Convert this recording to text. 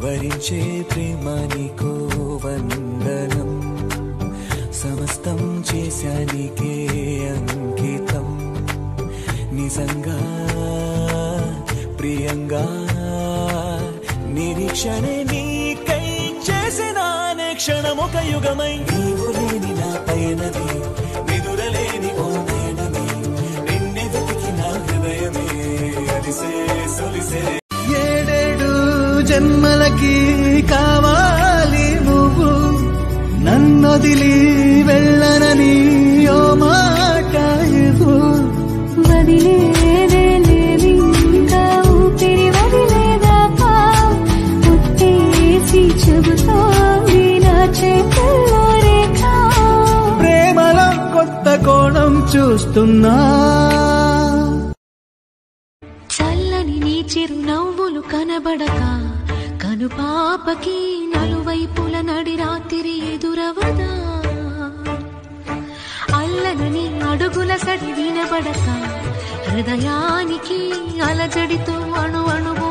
వరించే ప్రేమ నీకో వందనం సమస్తం చేశానికే అంకితం నిజంగా ప్రియంగా నిరీక్షణే నీకై చేసిన క్షణం ఒక యుగమై నీవు లేని నా పయనమే నిదురలేని ఓ నయనమే నిన్నే వెతికి నా హృదయమే అలిసే సొలిసే ఏడేడు జన్మలకి కావాలి నువ్వు నన్నొదిలి వెళ్ళనని ఓ మాట ఇవ్వు వదిలేదే లేది ఇంకా ఊపిరి వదిలేదాకా ముట్టేసి చెబుతోంది నా చేతుల్లో రేఖ ప్రేమలో కొత్త కోణం చూస్తున్నా చల్లని నీ చిరు నవ్వులు కనబడక కనుపాపకి నలువైపుల నడి రాత్రి ఎదురవదా అల్లనని అడుగుల సడి వినబడక హృదయానికి అలజడితో అణు అణువు